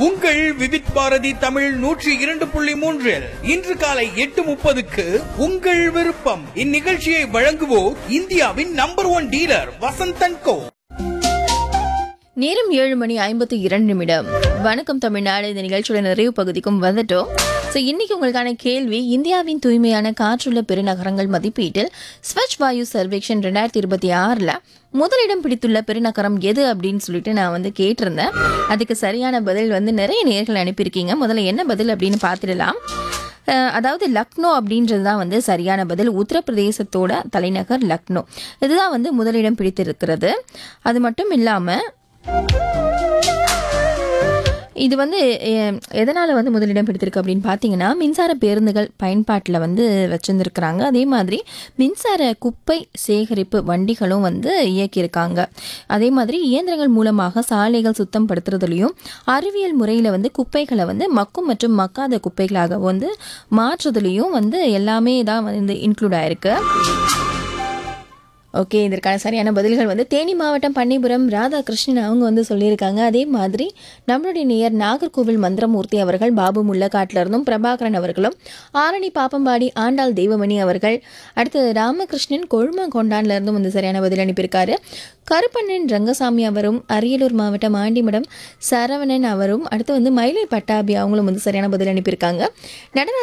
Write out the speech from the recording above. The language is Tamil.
உங்கள் விவித் பாரதி தமிழ் நூற்றி இரண்டு புள்ளி மூன்றில் இன்று காலை எட்டு முப்பதுக்கு உங்கள் விருப்பம் இந்நிகழ்ச்சியை வழங்குவோர் இந்தியாவின் number one dealer Vasanthan co நேரம் ஏழு மணி ஐம்பத்தி இரண்டு நிமிடம் வணக்கம் தமிழ்நாடு இந்த நிகழ்ச்சியோட நிறைவு பகுதிக்கும் வந்துட்டோம் ஸோ இன்னைக்கு உங்களுக்கான கேள்வி இந்தியாவின் தூய்மையான காற்றுள்ள பெருநகரங்கள் மதிப்பீட்டில் ஸ்வச் வாயு சர்வேக்ஷன் ரெண்டாயிரத்தி இருபத்தி ஆறில் முதலிடம் பிடித்துள்ள பெருநகரம் எது அப்படின்னு சொல்லிட்டு நான் வந்து கேட்டிருந்தேன் அதுக்கு சரியான பதில் வந்து நிறைய நேர்கள் அனுப்பியிருக்கீங்க முதல்ல என்ன பதில் அப்படின்னு பார்த்துடலாம் அஹ் அதாவது லக்னோ அப்படின்றது தான் வந்து சரியான பதில் உத்தரப்பிரதேசத்தோட தலைநகர் லக்னோ இதுதான் வந்து முதலிடம் பிடித்திருக்கிறது அது மட்டும் இல்லாமல் இது வந்து எ- எதனால் வந்து முதலிடம் பிடித்திருக்கு அப்படின்னு பார்த்தீங்கன்னா மின்சார பேருந்துகள் பயன்பாட்டில் வந்து வச்சுருந்துருக்குறாங்க அதே மாதிரி மின்சார குப்பை சேகரிப்பு வண்டிகளும் வந்து இயக்கியிருக்காங்க அதே மாதிரி இயந்திரங்கள் மூலமாக சாலைகள் சுத்தம் படுத்துறதுலையும் அறிவியல் முறையில் வந்து குப்பைகளை வந்து மக்கும் மற்றும் மக்காத குப்பைகளாக வந்து மாற்றுறதுலையும் வந்து எல்லாமே தான் வந்து இன்க்ளூட் ஆயிருக்கு ஓகே இதற்கான சரியான பதில்கள் வந்து தேனி மாவட்டம் பன்னிபுரம் ராதாகிருஷ்ணன் அவங்க வந்து சொல்லியிருக்காங்க அதே மாதிரி நம்மளுடைய நேயர் நாகர்கோவில் மந்திரமூர்த்தி அவர்கள் பாபு முள்ளக்காட்டில இருந்தும் பிரபாகரன் அவர்களும் ஆரணி பாப்பம்பாடி ஆண்டாள் தெய்வமணி அவர்கள் அடுத்து ராமகிருஷ்ணன் கொழும கொண்டான்ல இருந்தும் வந்து சரியான பதில் அனுப்பியிருக்காரு கருப்பண்ணன் ரங்கசாமி அவரும் அரியலூர் மாவட்டம் ஆண்டிமடம் சரவணன் அவரும் அடுத்து வந்து மயிலை பட்டாபி அவங்களும் வந்து சரியான பதில் அனுப்பியிருக்காங்க நடன